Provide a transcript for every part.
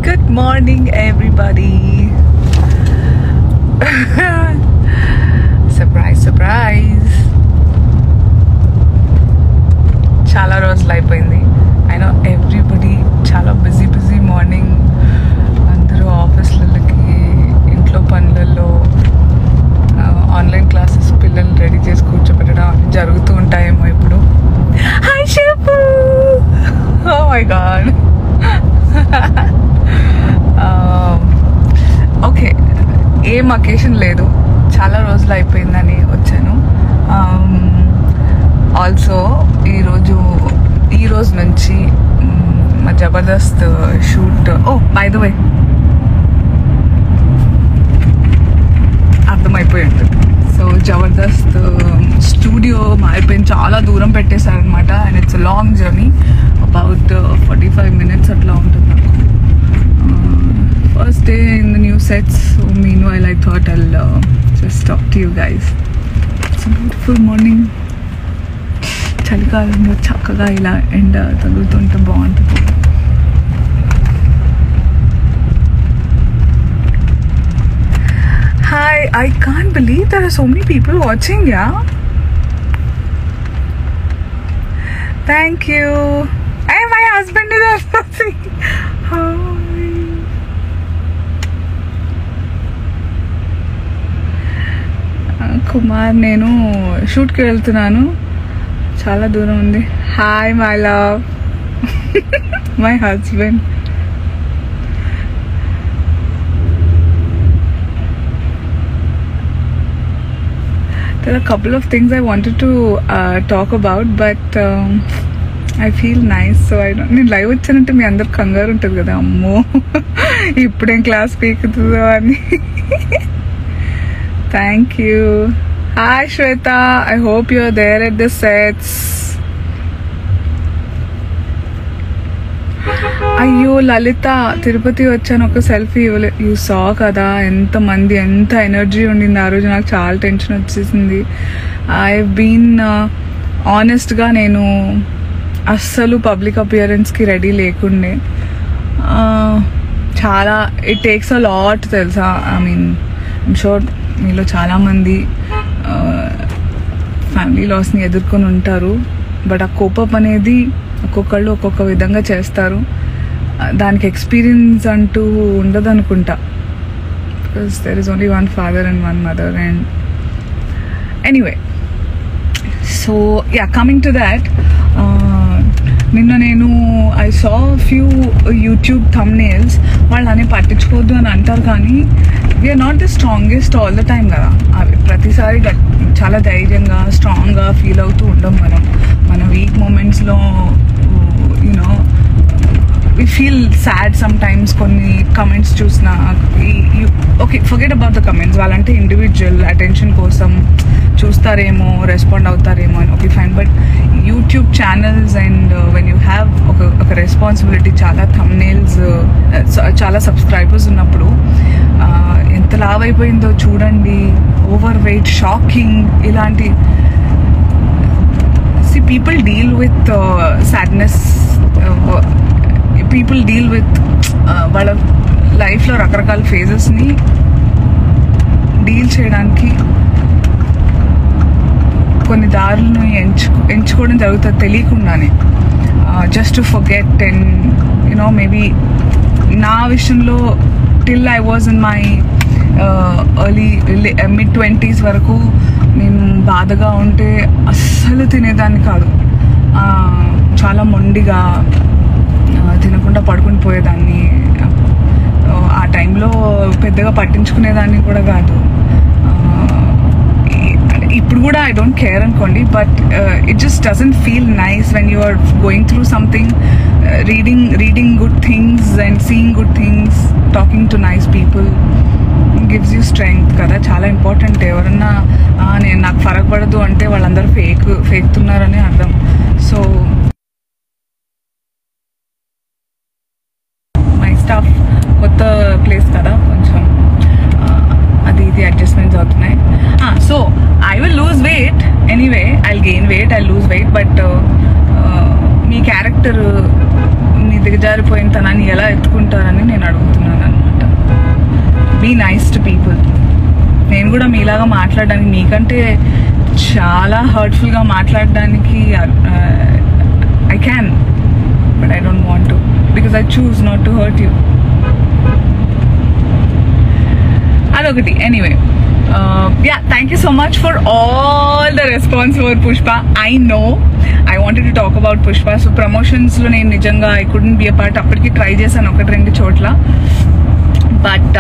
Good morning, everybody. surprise, surprise. చాలా రోజులు అయిపోయింది ఐ నో ఎవ్రీబడి చాలా బిజీ బిజీ మార్నింగ్ అందరూ ఆఫీస్లకి ఇంట్లో పనులలో ఆన్లైన్ క్లాసెస్ పిల్లల్ని రెడీ చేసి కూర్చోబెట్టడం అన్ని జరుగుతూ ఉంటాయేమో ఇప్పుడు హాయ్ షేపు ఓ మై గాడ్ ఓకే ఏం అకేషన్ లేదు చాలా రోజులు అయిపోయిందని వచ్చాను ఆల్సో ఈరోజు ఈ రోజు నుంచి మ్, మా Jabardasth shoot oh by the way అర్థమైపోయి ఉంటుంది సో జబర్దస్త్ స్టూడియో మారిపోయింది చాలా దూరం పెట్టేశారనమాట and it's long journey about forty five minutes అట్లా ఉంటుంది నాకు first day in the new sets meanwhile I thought I'll just talk to you guys it's beautiful morning చలికాలంలో చక్కగా ఇలా ఎండ తగులుతుంటే బాగుంటుంది Hi, I can't believe there are so many people watching, yeah? Thank you. Hey, my husband is also watching. Hi. Kumar నేను షూట్కి వెళ్తున్నాను చాలా దూరం ఉంది hi my love my husband there are a couple of things I wanted to uh, talk about, but um, I feel nice, so I don't. నేను live వచ్చానంటే మీ అందరు కంగారు ఉంటుంది కదా అమ్మో ఇప్పుడేం క్లాస్ పీకుతుందో అని thank you hi Shweta I hope you're there at the sets అయ్యో లలిత తిరుపతి వచ్చాను ఒక సెల్ఫీ ఇవ్వలే యూ సా కదా ఎంత మంది ఎంత ఎనర్జీ ఉండింది ఆ రోజు నాకు చాలా టెన్షన్ వచ్చేసింది ఐ బీన్ ఆనెస్ట్గా నేను అస్సలు పబ్లిక్ అపియరెన్స్కి రెడీ లేకుండే ఆ, చాలా ఇట్ టేక్స్ అ లాట్ తెలుసా ఐ మీన్ ఐమ్ షూర్ మీలో చాలామంది ఫ్యామిలీ లాస్ని ఎదుర్కొని ఉంటారు బట్ ఆ కోపం అనేది ఒక్కొక్కళ్ళు ఒక్కొక్క విధంగా చేస్తారు ఆ, దానికి ఎక్స్పీరియన్స్ అంటూ ఉండదు అనుకుంటా because there is only one father and one mother and anyway so yeah coming to that నిన్న నేను I saw few YouTube thumbnails వాళ్ళు అని పట్టించుకోవద్దు అని అంటారు కానీ we're not the strongest all the time కదా అవి ప్రతిసారి గట్- చాలా ధైర్యంగా స్ట్రాంగ్గా ఫీల్ అవుతూ ఉండం మనం మన వీక్ మూమెంట్స్లో you know we feel sad sometimes కొన్ని కమెంట్స్ చూసిన okay forget about the comments వాళ్ళంటే ఇండివిజువల్ అటెన్షన్ కోసం చూస్తారేమో రెస్పాండ్ అవుతారేమో అని okay fine but YouTube channels and when you have ఒక ఒక రెస్పాన్సిబిలిటీ చాలా థమ్నేల్స్ చాలా సబ్స్క్రైబర్స్ ఉన్నప్పుడు uh, ఎంత లావ్ అయిపోయిందో చూడండి ఓవర్ వెయిట్ షాకింగ్ ఇలాంటి see people deal with uh, sadness uh, people deal with uh, వాళ్ళ లైఫ్లో రకరకాల ఫేజెస్ని డీల్ చేయడానికి కొన్ని దారులను ఎంచు ఎంచుకోవడం జరుగుతుంది తెలియకుండానే just to forget and you know maybe నా విషయంలో till I was in my early mid twenties వరకు నేను బాధగా ఉంటే అస్సలు తినేదాన్ని కాదు ఆ, చాలా మొండిగా ఆ, తినకుండా పడుకుని పోయేదాన్ని ఆ టైంలో పెద్దగా పట్టించుకునేదాన్ని కూడా కాదు ఆ, ఈ- అంటే ఇప్పుడు కూడా ఐ డోంట్ కేర్ అనుకోండి but it just doesn't feel nice when you are going through something reading reading good things and seeing good things talking to nice people gives you strength కదా చాలా ఇంపార్టెంట్ ఎవరన్నా "ఆ, నేను నాకు ఫరక్ పడదు అంటే వాళ్ళందరూ ఫేక్ ఫేక్తున్నారని అర్థం సో మై స్టాఫ్ కొత్త ప్లేస్ కదా కొంచెం ఆ, అది ఇది అడ్జస్ట్మెంట్స్ అవుతున్నాయి so I will lose weight anyway I gain weight I lose weight but మీ క్యారెక్టర్ మీ దిగజారిపోయిన తనాన్ని ఎలా ఎత్తుకుంటారని నేను అడుగుతున్నాను అనమాట బీ నైస్ టు పీపుల్ నేను కూడా మీలాగా మాట్లాడడానికి మీకంటే చాలా హర్ట్ఫుల్గా మాట్లాడడానికి I can but I don't want to because I choose not to hurt you అదొకటి anyway yeah thank you so much for all the response for Pushpa I know I wanted to talk about Pushpa so ప్రమోషన్స్లో నేను నిజంగా I couldn't be a part అప్పటికి try చేశాను ఒకటి రెండు చోట్ల but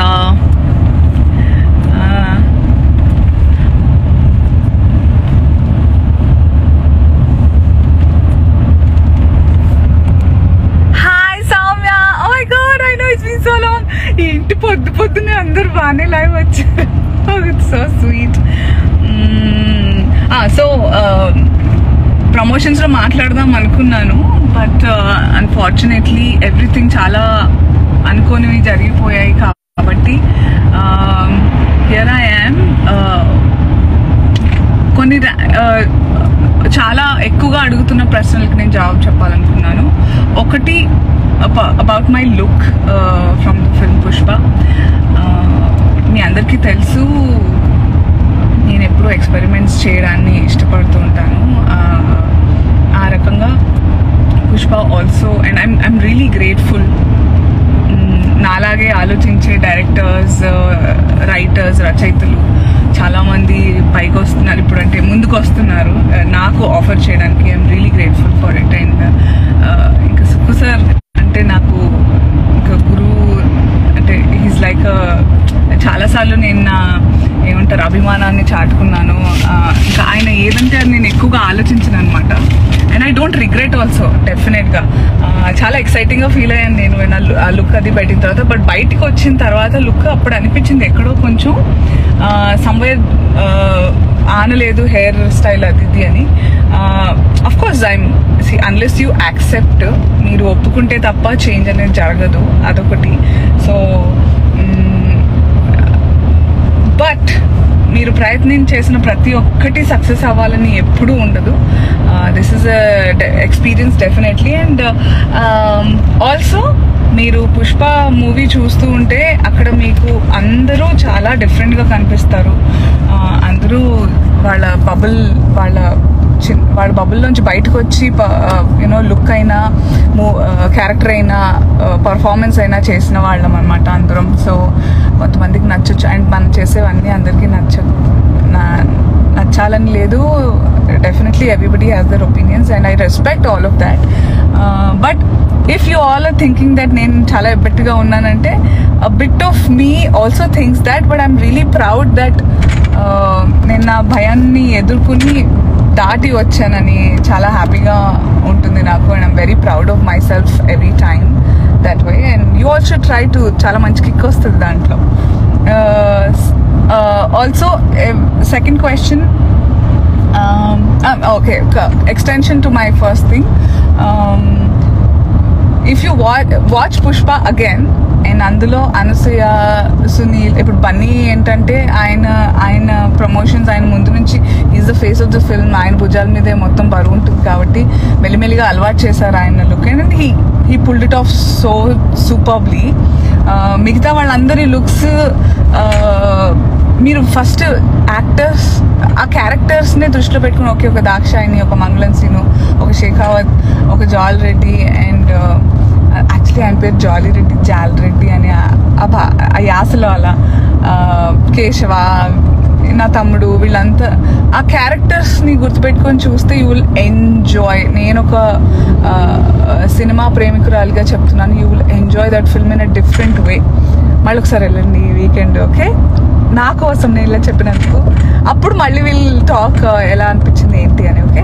hi Soumya oh my god I know it's been so long ఏంటి పొద్దు పొద్దునే అందరు బాగానే లైవ్ వచ్చారు ఇట్స్ సో స్వీట్ సో ప్రమోషన్స్లో మాట్లాడదాం అనుకున్నాను బట్ అన్ఫార్చునేట్లీ ఎవ్రీథింగ్ చాలా అనుకోనివి జరిగిపోయాయి కాబట్టి హియర్ ఐ యామ్ కొన్ని రా- ఆ, చాలా ఎక్కువగా అడుగుతున్న ప్రశ్నలకు నేను జవాబు చెప్పాలనుకున్నాను ఒకటి about my look from the film Pushpa ఆ, మీ అందరికీ తెలుసు నేను ఎప్పుడూ ఎక్స్పెరిమెంట్స్ చేయడాన్ని ఇష్టపడుతూ ఉంటాను ఆ, ఆ రకంగా Pushpa also and I'm I'm really grateful నాలాగే ఆలోచించే డైరెక్టర్స్ రైటర్స్ రచయితలు చాలామంది పైకి వస్తున్నారు ఇప్పుడు అంటే ముందుకు వస్తున్నారు uh, నాకు ఆఫర్ చేయడానికి I'm really grateful for it and ఇంకా సుక్కు సార్ అంటే నాకు ఇంకా గురువు అంటే హీస్ లైక్ చాలాసార్లు నేను నా ఏమంటారు అభిమానాన్ని చాటుకున్నాను Uh, ఇంకా ఆయన ఏదంటే అది నేను ఎక్కువగా ఆలోచించను అనమాట and I don't regret also డెఫినెట్గా చాలా ఎక్సైటింగ్గా ఫీల్ అయ్యాను నేను when ఆ lu- ఆ లుక్ అది పెట్టిన తర్వాత బట్ బయటికి వచ్చిన తర్వాత లుక్ అప్పుడు అనిపించింది ఎక్కడో కొంచెం సమ్వేర్ ఆనలేదు హెయిర్ స్టైల్ అది ఇది అని of course I'm unless you accept మీరు ఒప్పుకుంటే తప్ప చేంజ్ అనేది జరగదు అదొకటి సో బట్ మీరు ప్రయత్నం చేసిన ప్రతి ఒక్కటి సక్సెస్ అవ్వాలని ఎప్పుడూ ఉండదు this is experience definitely and also మీరు పుష్ప మూవీ చూస్తూ ఉంటే అక్కడ మీకు అందరూ చాలా డిఫరెంట్గా కనిపిస్తారు Uh, అందరూ వాళ్ళ బబుల్ వాళ్ళ చిన్ వాళ్ళ బబుల్లోంచి బయటకు వచ్చి యూనో లుక్ అయినా మూ క్యారెక్టర్ అయినా పర్ఫార్మెన్స్ అయినా చేసిన వాళ్ళం అనమాట అందరం సో కొంతమందికి నచ్చొచ్చు అండ్ మనం చేసేవన్నీ అందరికీ నచ్చ నా- నచ్చాలని లేదు definitely everybody has their opinions and I respect all of that but if you all are thinking that నేను చాలా ఎబ్బెట్టుగా ఉన్నానంటే బిట్ ఆఫ్ మీ also things that but I'm really proud that నేను నా భయాన్ని ఎదుర్కొని దాటి వచ్చానని చాలా హ్యాపీగా ఉంటుంది నాకు and I'm very proud of myself every time that way and you also try to చాలా మంచి కిక్ వస్తుంది దాంట్లో also second question okay extension to my first thing if you watch watch Pushpa again and అందులో అనసూయ సునీల్ ఇప్పుడు బన్నీ ఏంటంటే ఆయన ఆయన promotions ఆయన ముందు నుంచి is the face of the film ఆయన భుజాల మీదే మొత్తం బరువు ఉంటుంది కాబట్టి మెల్లిమెల్లిగా అలవాటు చేశారు ఆయన look and he he pulled it off so superbly మిగతా వాళ్ళందరి లుక్స్ మీరు ఫస్ట్ యాక్టర్స్ ఆ క్యారెక్టర్స్ని దృష్టిలో పెట్టుకుని ఒకే ఒక దాక్షాయిని ఒక మంగళం సీను ఒక శేఖావత్ ఒక జాల్ రెడ్డి అండ్ యాక్చువల్లీ ఆయన పేరు జాలీ రెడ్డి జాల్ రెడ్డి అని ఆ- ఆ భా- ఆ యాసలో అలా ఆ, కేశవ నా తమ్ముడు వీళ్ళంతా ఆ క్యారెక్టర్స్ని గుర్తుపెట్టుకొని చూస్తే యూ విల్ ఎంజాయ్ నేను ఒక ఆ, సినిమా ప్రేమికురాలిగా చెప్తున్నాను you will enjoy that film in a different way మళ్ళీ ఒకసారి వెళ్ళండి ఈ వీకెండ్ ఓకే నా కోసం నేను ఇలా చెప్పినందుకు అప్పుడు మళ్ళీ విల్ టాక్ ఎలా అనిపించింది ఏంటి అని ఓకే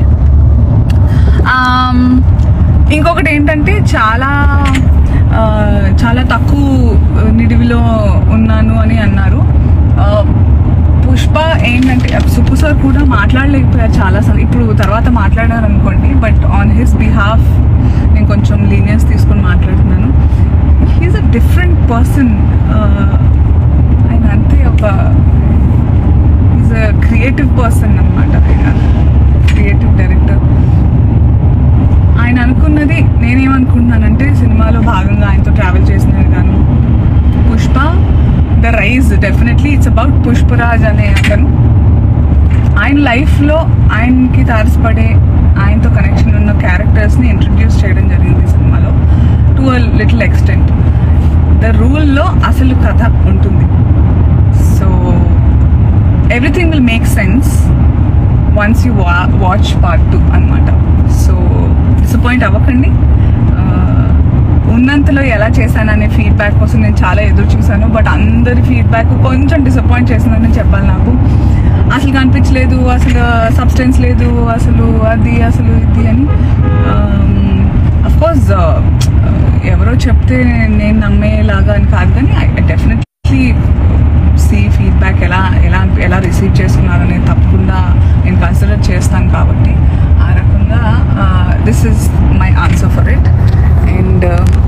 ఆమ్, ఇంకొకటి ఏంటంటే చాలా ఆ, చాలా తక్కువ నిడివిలో ఉన్నాను అని అన్నారు ఆ, పుష్ప ఏంటంటే సుపు సార్ కూడా మాట్లాడలేకపోయారు చాలా సార్లు ఇప్పుడు తర్వాత మాట్లాడారు అనుకోండి బట్ ఆన్ హిస్ బిహాఫ్ నేను కొంచెం లీనియన్స్ తీసుకొని మాట్లాడుతున్నాను హీఈస్ అ డిఫరెంట్ పర్సన్ ఆయన అంతే ఒక ఈజ్ అ క్రియేటివ్ పర్సన్ అనమాట ఆయన క్రియేటివ్ డైరెక్టర్ ఆయన అనుకున్నది నేనేమనుకుంటున్నానంటే సినిమాలో భాగంగా ఆయనతో ట్రావెల్ చేసినది గాను Pushpa the rise definitely it's about Pushparaj అనే అతను ఆయన లైఫ్లో ఆయనకి తారసపడే ఆయనతో కనెక్షన్ ఉన్న క్యారెక్టర్స్ని ఇంట్రడ్యూస్ చేయడం జరిగింది ఈ సినిమాలో to a little extent the రూల్లో అసలు కథ ఉంటుంది so everything will make sense once you wa watch part two అనమాట సో డిసప్పాయింట్ అవ్వకండి ఆ, ఉన్నంతలో ఎలా చేశాననే ఫీడ్బ్యాక్ కోసం నేను చాలా ఎదురు చూశాను బట్ అందరి ఫీడ్బ్యాక్ కొంచెం డిసప్పాయింట్ చేసిందని చెప్పాలి నాకు అసలు కనిపించలేదు అసలు సబ్స్టెన్స్ లేదు అసలు అది అసలు ఇది అని అఫ్ కోర్స్ ఎవరో చెప్తే నేను నమ్మేలాగా అని కాదు కానీ ఐ డెఫినెట్లీ సి ఫీడ్బ్యాక్ ఎలా ఎలా ఎలా రిసీవ్ చేస్తున్నారు నేను తప్పకుండా నేను కన్సిడర్ చేస్తాను కాబట్టి ఆ రకంగా this is my answer for it and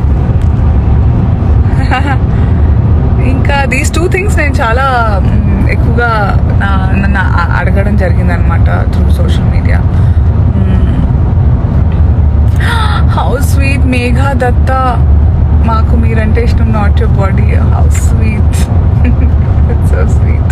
ఇంకా దీస్ టూ థింగ్స్ నేను చాలా మ్, ఎక్కువగా నా- నన్ను అ- అడగడం జరిగిందనమాట through social media how sweet Megha Datta మాకు మీరంటే ఇష్టం not your body how sweet so sweet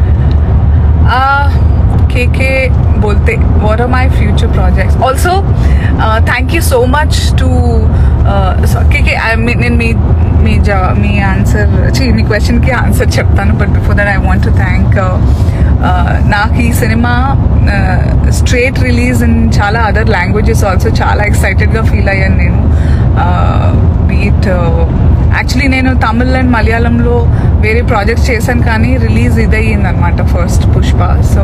కేకే बोलते what are my future projects also uh, thank you so much to uh, so, KK I mean, నేను మీ మీ జా మీ ఆన్సర్ మీ క్వశ్చన్కి ఆన్సర్ చెప్తాను but before that I want to thank నాకు ఈ సినిమా straight release in చాలా అదర్ లాంగ్వేజెస్ ఆల్సో చాలా ఎక్సైటెడ్గా ఫీల్ అయ్యాను నేను బీట్ యాక్చువల్లీ నేను తమిళ్ అండ్ మలయాళంలో వేరే ప్రాజెక్ట్స్ చేశాను కానీ రిలీజ్ ఇదయ్యింది అనమాట first Pushpa so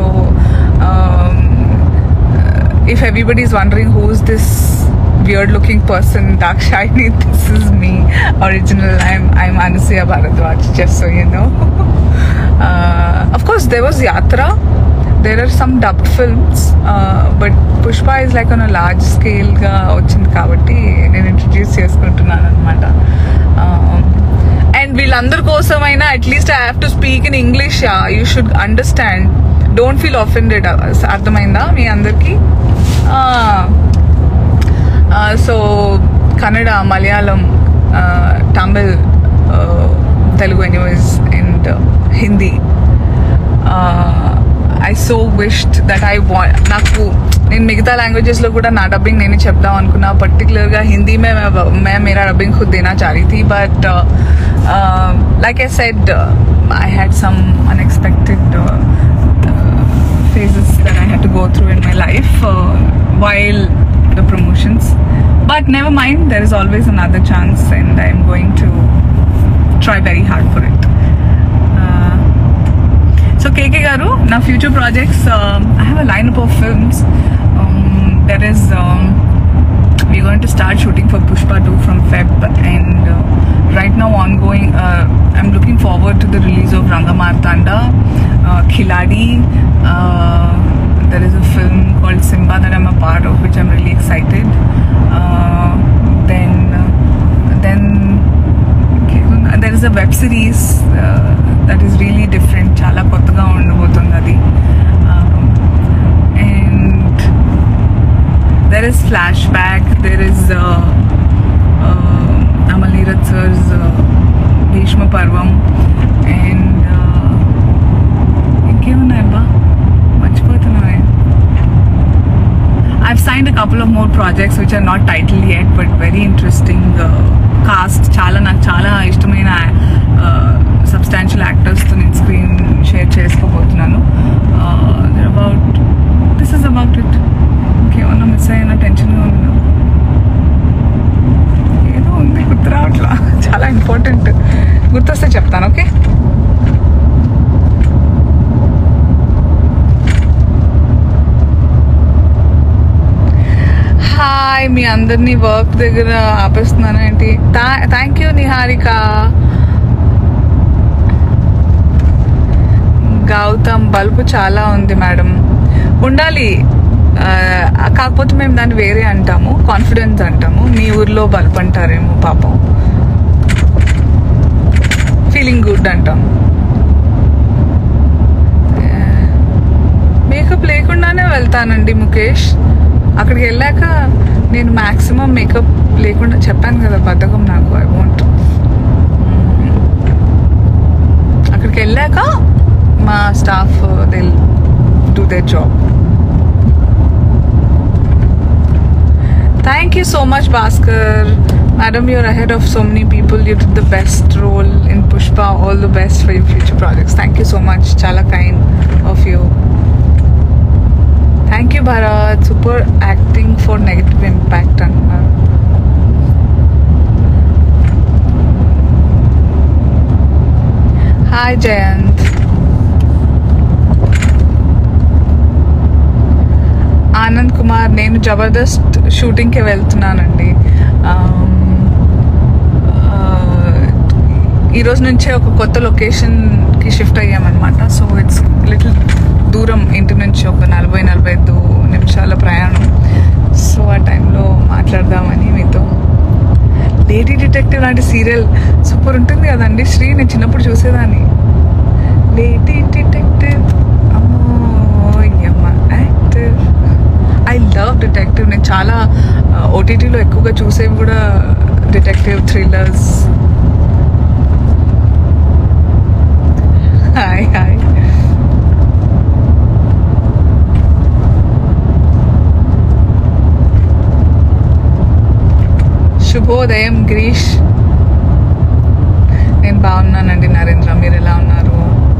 if everybody is wondering who's this weird looking person dakshayani this is me original i'm i'm anusya bharadwaj just so you know uh, of course there was yatra there are some dubbed films uh, but pushpa is like on a large scale గా వచ్చింది కాబట్టి నేను introduce చేసుకుంటున్నాను అనమాట and వీళ్ళందరి కోసమైనా at least I have to speak in English you should understand don't feel offended అర్థమైందా మీ అందరికీ so Kannada Malayalam Tamil Telugu anyways and Hindi I so wished that I wa నాకు నేను మిగతా లాంగ్వేజెస్లో కూడా నా డబ్బింగ్ నేను చెప్దాం అనుకున్నా పర్టికులర్గా హిందీ మే मैं मेरा डबिंग खुद देना चाह रही थी but like I said uh, I had some unexpected uh, uh, phases that I had to go through in my life uh, while the promotions but never mind there is always another chance and I'm going to try very hard for it uh, so KK Garu, now future projects, um, I have a lineup of films. Um, there is, um, we're going to start shooting for Pushpa 2 from Feb and uh, right now ongoing, uh, I'm looking forward to the release of Rangamartanda, uh, Khiladi. Uh, there is a film called Simba that I'm a part of, which I'm really excited. Uh, then, uh, then there is a web series that is really different చాలా కొత్తగా ఉండబోతుంది అది and there is flashback there is Amal Neeraj sirs Bheeshma Parvam and ఇంకేమున్నాయబ్బా మర్చిపోతున్నాయి I've signed a couple of more projects which are not titled yet, but very interesting uh, cast. చాలా నాకు చాలా ఇష్టమైన సబ్స్టాన్షియల్ యాక్టర్స్తో నేను స్క్రీన్ షేర్ చేసుకోబోతున్నాను about this is about it ఇంకేమన్నా మిస్ అయినా టెన్షన్గా ఉంది ఏదో ఉంది గుర్తు రావట్లా చాలా ఇంపార్టెంట్ గుర్తొస్తే చెప్తాను ఓకే హాయ్ మీ అందరినీ వర్క్ దగ్గర ఆపేస్తున్నాను ఏంటి థ్యాంక్ యూ నిహారిక గౌతమ్ బల్బు చాలా ఉంది మేడం ఉండాలి ఆ, కాకపోతే మేము దాన్ని వేరే అంటాము కాన్ఫిడెన్స్ అంటాము మీ ఊర్లో బల్బ్ అంటారేమో పాపం ఫీలింగ్ గుడ్ అంటాం మేకప్ లేకుండానే వెళ్తానండి ముఖేష్ అక్కడికి వెళ్ళాక నేను మ్యాక్సిమం మేకప్ లేకుండా చెప్పాను కదా బద్ధకం నాకు ఐ వాంట్ అక్కడికి వెళ్ళాక మా staff they do they job thank you so much Bhaskar madam you're ahead of so many people you did the best role in Pushpa all the best for your future projects thank you so much చాలా kind of you thank you Bharat super acting for negative impact అంటున్నారు hi Jayanth Anand Kumar నేను జబర్దస్త్ షూటింగ్కి వెళ్తున్నానండి ఆమ్, ఆ, ఈరోజు నుంచే ఒక కొత్త లొకేషన్కి షిఫ్ట్ అయ్యామన్నమాట సో ఇట్స్ లిటిల్ దూరం ఇంటి నుంచి ఒక నలభై నలభై ఐదు నిమిషాల ప్రయాణం సో ఆ టైంలో మాట్లాడదామని మీతో లేడీ డిటెక్టివ్ లాంటి సీరియల్ సూపర్ ఉంటుంది కదండి శ్రీ నేను చిన్నప్పుడు చూసేదాన్ని లేడీ డిటెక్టివ్ అమ్మో యమ్మ యాక్టివ్ ఐ లవ్ డిటెక్టివ్ నేను చాలా ఓటీటీలో ఎక్కువగా చూసేవి కూడా డిటెక్టివ్ థ్రిల్లర్స్ హాయ్ హాయ్ శుభోదయం గిరీష్ నేను బాగున్నానండి నరేంద్ర మీరు ఎలా ఉన్నారు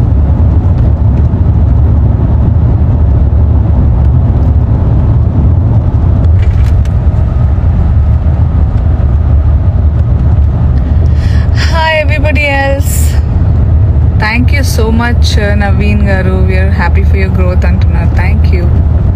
hi everybody else thank you so much Naveen garu we're happy for your growth అంటున్నారు థ్యాంక్ యూ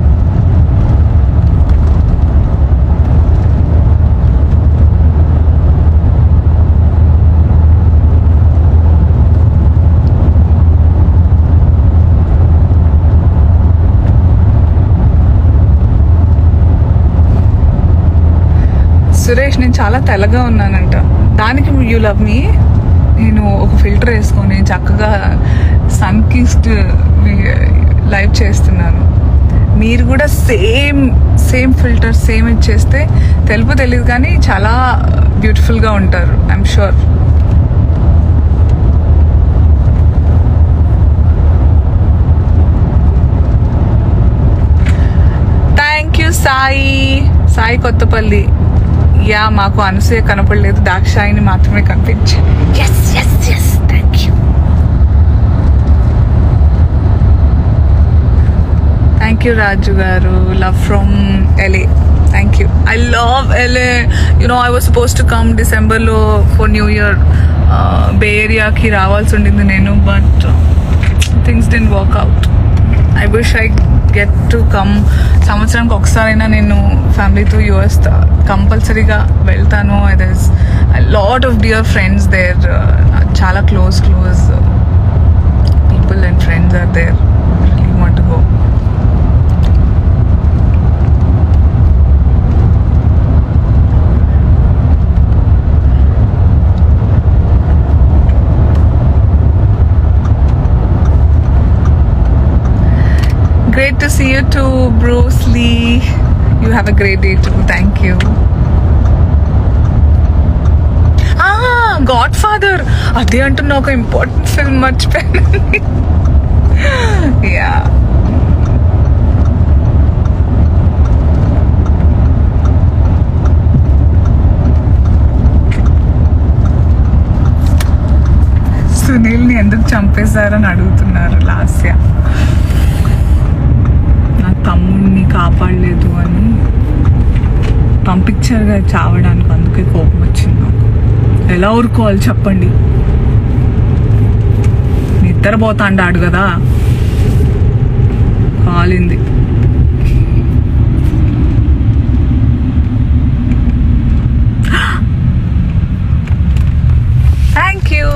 సురేష్ నేను చాలా తెల్లగా ఉన్నానంట దానికి యూ లవ్ మీ నేను ఒక ఫిల్టర్ వేసుకొని చక్కగా సన్ కిస్ట్ లైవ్ చేస్తున్నాను మీరు కూడా సేమ్ సేమ్ ఫిల్టర్ సేమ్ ఇచ్చేస్తే తెలుపు తెలియదు కానీ చాలా బ్యూటిఫుల్గా ఉంటారు I'm sure thank you Sai Sai Kothapalli yeah మాకు అనసూయ కనపడలేదు దాక్షాయిని మాత్రమే కనిపించింది yes yes yes thank you thank you Raju గారు love from LA thank you I love LA you know I was supposed to come డిసెంబర్లో ఫర్ న్యూ ఇయర్ బే ఏరియాకి రావాల్సి ఉండింది నేను but things didn't work out I wish I get to come సంవత్సరానికి ఒకసారైనా నేను ఫ్యామిలీతో యూఎస్ కంపల్సరీగా వెళ్తాను it is lot of dear friends there చాలా close close people and friends are there really want to go Great to see you too, Bruce Lee. You have a great day too. Thank you. Godfather అదే అంటున్నా ఒక important film మర్చిపోయాను yeah సునీల్ని ఎందుకు చంపేశారని అడుగుతున్నారు లాస్య నా తమ్ముడిని కాపాడలేదు అని పంపించారు కదా చావడానికి అందుకే కోపం వచ్చింది నాకు ఎలా ఊరుకోవాలి చెప్పండి నిద్రపోతా అంటాడు కదా కాలింది thank you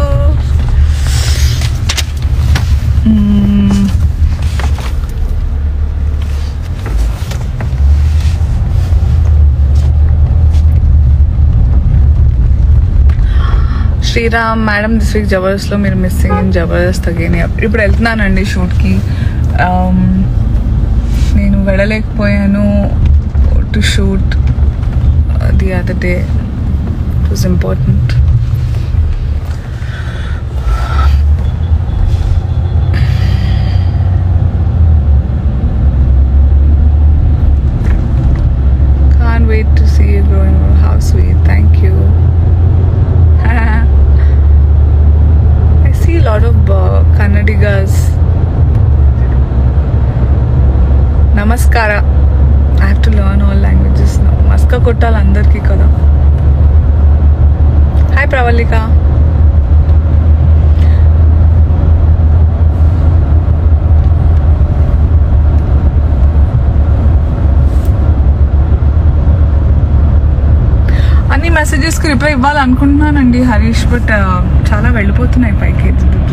Sriram madam this week జబర్దస్త్లో మీరు మిస్సింగ్ ఇన్ జబర్దస్త్ అగైన్ ఇప్పుడు వెళ్తున్నానండి షూట్కి నేను వెళ్ళలేకపోయాను to shoot uh, the other day. It was important. Can't wait to see you growing. How sweet. Thank you. I see a lot of uh, Kannadigas. నమస్కార I have to learn all languages మస్క కొట్టాలి అందరికీ కదా hi Pravallika అన్ని మెసేజెస్కి reply ఇవ్వాలనుకుంటున్నానండి Harish but చాలా వెళ్ళిపోతున్నాయి పైకి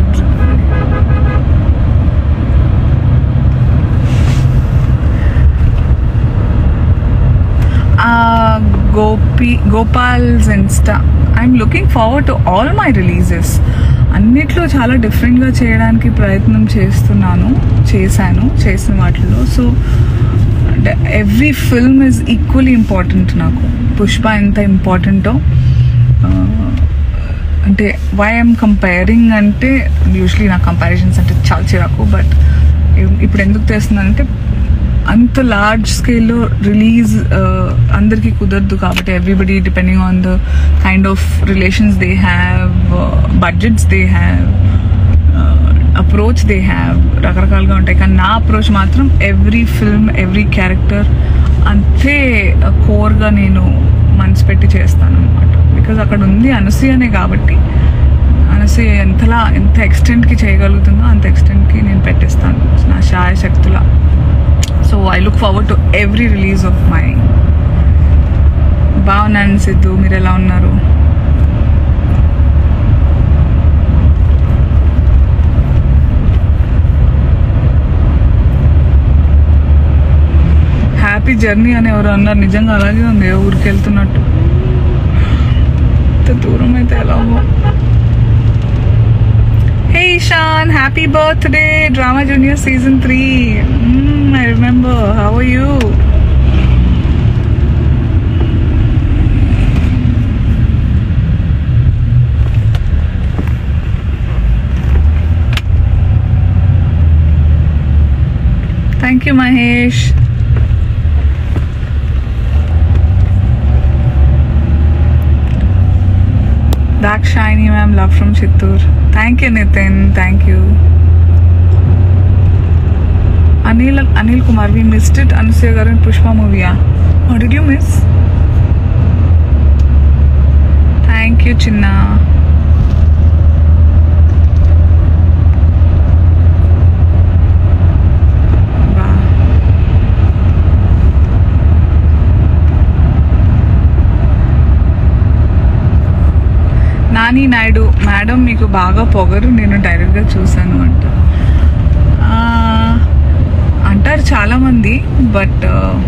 Gopi Gopal's Insta I'm looking forward to all my releases అన్నిట్లో చాలా డిఫరెంట్గా చేయడానికి ప్రయత్నం చేస్తున్నాను చేశాను చేసిన వాటిలో so every film is equally important నాకు పుష్ప ఎంత ఇంపార్టెంటో అంటే వై ఐఎమ్ కంపేరింగ్ అంటే యూజువలీ నా కంపారిజన్స్ అంటే చాలా చిరాకు బట్ ఇప్పుడు ఎందుకు తెస్తున్నానంటే అంత లార్జ్ స్కేల్లో రిలీజ్ అందరికీ కుదరదు కాబట్టి everybody depending on the kind of relations they have budgets they have approach they have రకరకాలుగా ఉంటాయి కానీ నా అప్రోచ్ మాత్రం ఎవ్రీ ఫిల్మ్ ఎవ్రీ క్యారెక్టర్ అంతే కోర్గా నేను మనసు పెట్టి చేస్తాను అనమాట బికాజ్ అక్కడ ఉంది అనసూయనే కాబట్టి అనసూయ ఎంతలా ఎంత ఎక్స్టెంట్కి చేయగలుగుతుందో అంత ఎక్స్టెంట్కి నేను పెట్టేస్తాను నా శాయశక్తుల so I look forward to every release of my బాగున్నాను సిద్ధు మీరు ఎలా ఉన్నారు హ్యాపీ జర్నీ అని ఎవరు అన్నారు నిజంగా అలాగే ఉంది ఏ ఊరికి వెళ్తున్నట్టు ఇంత దూరం అయితే ఎలాగో hey Ishan happy birthday drama junior season three I remember how are you thank you Mahesh Dakshini ma'am, love from Chittoor. Thank you, Nitin. Thank you. Anil Anil Kumar, we missed it. Anusuya garu in Pushpa movie. Yeah. What did you miss? Thank you, Chinna. Wow. Nani Naidu madam మీకు బాగా పొగరు నేను డైరెక్ట్గా చూశాను అంట ఆ, అంటారు చాలామంది బట్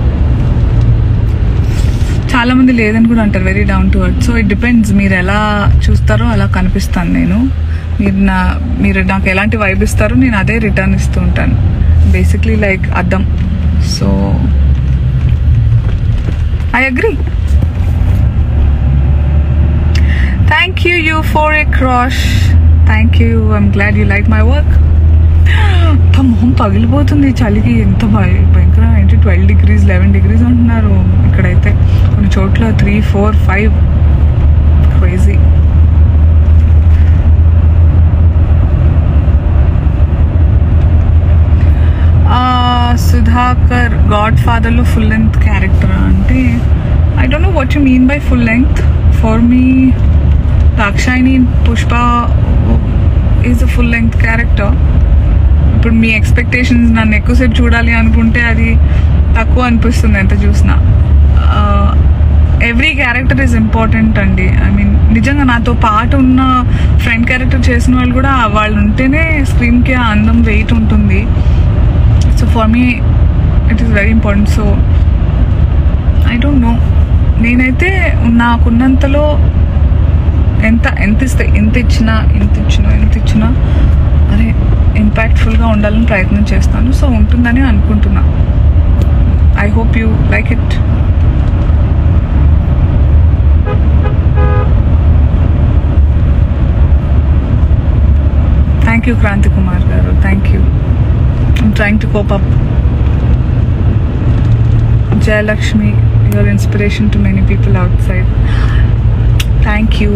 చాలామంది లేదని కూడా అంటారు very down to earth so it depends మీరు ఎలా చూస్తారో అలా కనిపిస్తాను నేను మీరు నా మీరు నాకు ఎలాంటి వైబ్ ఇస్తారో నేను అదే రిటర్న్ ఇస్తూ ఉంటాను బేసిక్లీ లైక్ అద్దం so I agree Thank you, Euphoric Crush. Thank you. I'm glad you like my work. అంత మొహం పగిలిపోతుంది ఈ చలికి ఎంత భయ- భయంకర ఏంటి ట్వెల్వ్ డిగ్రీస్ లెవెన్ డిగ్రీస్ అంటున్నారు ఇక్కడైతే కొన్ని చోట్ల three four five crazy Sudhakar గాడ్ ఫాదర్లో ఫుల్ లెంగ్త్ క్యారెక్టర్ అంటే I don't know what you mean by full length for me Dakshayani Pushpa is a full length character ఇప్పుడు మీ ఎక్స్పెక్టేషన్స్ నన్ను ఎక్కువసేపు చూడాలి అనుకుంటే అది తక్కువ అనిపిస్తుంది ఎంత చూసినా ఎవ్రీ క్యారెక్టర్ ఈజ్ ఇంపార్టెంట్ అండి ఐ మీన్ నిజంగా నాతో పాటు ఉన్న ఫ్రెండ్ క్యారెక్టర్ చేసిన వాళ్ళు కూడా వాళ్ళు ఉంటేనే స్క్రీన్కి ఆ అందం వెయిట్ ఉంటుంది so for me it is very important so I don't know నేనైతే నాకున్నంతలో ఎంత ఎంత ఇస్తే ఎంత ఇచ్చినా ఎంత ఇచ్చినా ఎంత ఇచ్చినా అరే ఇంపాక్ట్ఫుల్గా ఉండాలని ప్రయత్నం చేస్తాను సో ఉంటుందని అనుకుంటున్నా I hope you like it thank you Kranthi Kumar గారు thank you I'm trying to cope up Jayalakshmi your inspiration to many people outside thank you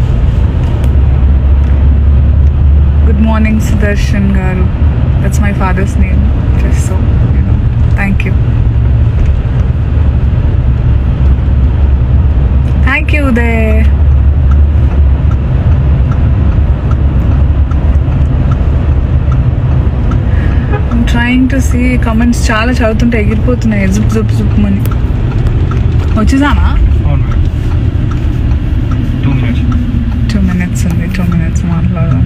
good morning Sudarshan గారు that's my father's name just so you know thank you thank you Uday trying to see comments చాలా చదువుతుంటే ఎగిరిపోతున్నాయి జుప్ జుప్ జుప్ అని వచ్చేసామా అవును madam two minutes two minutes ఉంది టూ మినిట్స్ మాట్లాడదాం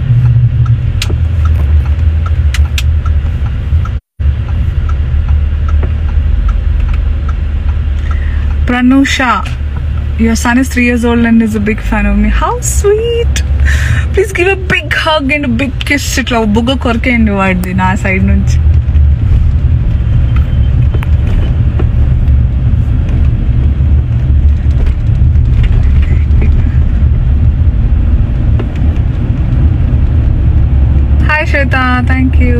Pranusha, your son is three years old and is a big fan of me. How sweet! Please give a big hug and a big kiss. ఇట్లా బుగ్గ కొరకేయండి వాడిది నా side నుంచి hi Shweta thank you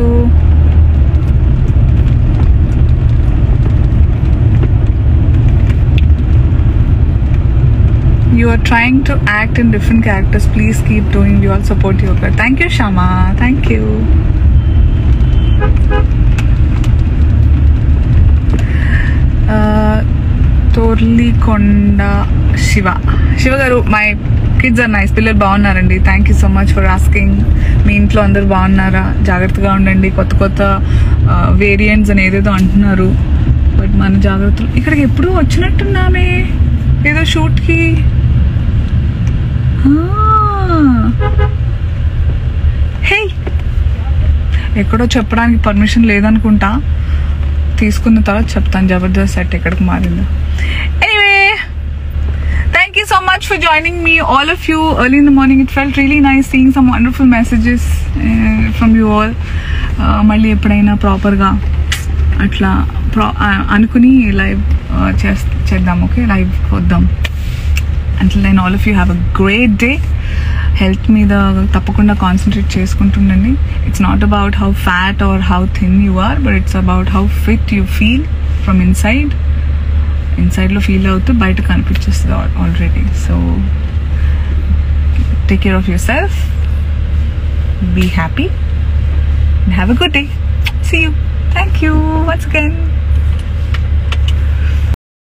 you are trying to act in different characters please keep doing we all support you okay? thank you shama thank you uh, Thorlikonda Shiva Shiva గారు my kids are nice పిల్లలు బాగున్నారండి thank you so much for asking మీ ఇంట్లో అందరు బాగున్నారా జాగ్రత్తగా ఉండండి కొత్త కొత్త వేరియంట్స్ అని ఏదేదో అంటున్నారు బట్ మన జాగ్రత్తలు ఇక్కడికి ఎప్పుడు వచ్చినట్టున్నామే ఏదో షూట్కి హే ఎక్కడో చెప్పడానికి పర్మిషన్ లేదనుకుంటా తీసుకున్న తర్వాత చెప్తాను జబర్దస్త్ సెట్ ఎక్కడికి మారిందో anyway thank you so much for joining me all of you early in the morning it felt really nice seeing some wonderful messages from you all మళ్ళీ ఎప్పుడైనా ప్రాపర్గా అట్లా ప్రా అనుకుని లైవ్ చేద్దాం ఓకే లైవ్ వద్దాం until then all of you have a great day health మీద తప్పకుండా కాన్సన్ట్రేట్ చేసుకుంటుండండి it's not about how fat or how thin you are but it's about how fit you feel from inside ఇన్సైడ్లో feel అవుతూ బయట కనిపించేస్తుంది already so take care of yourself be happy have a good day see you thank you once again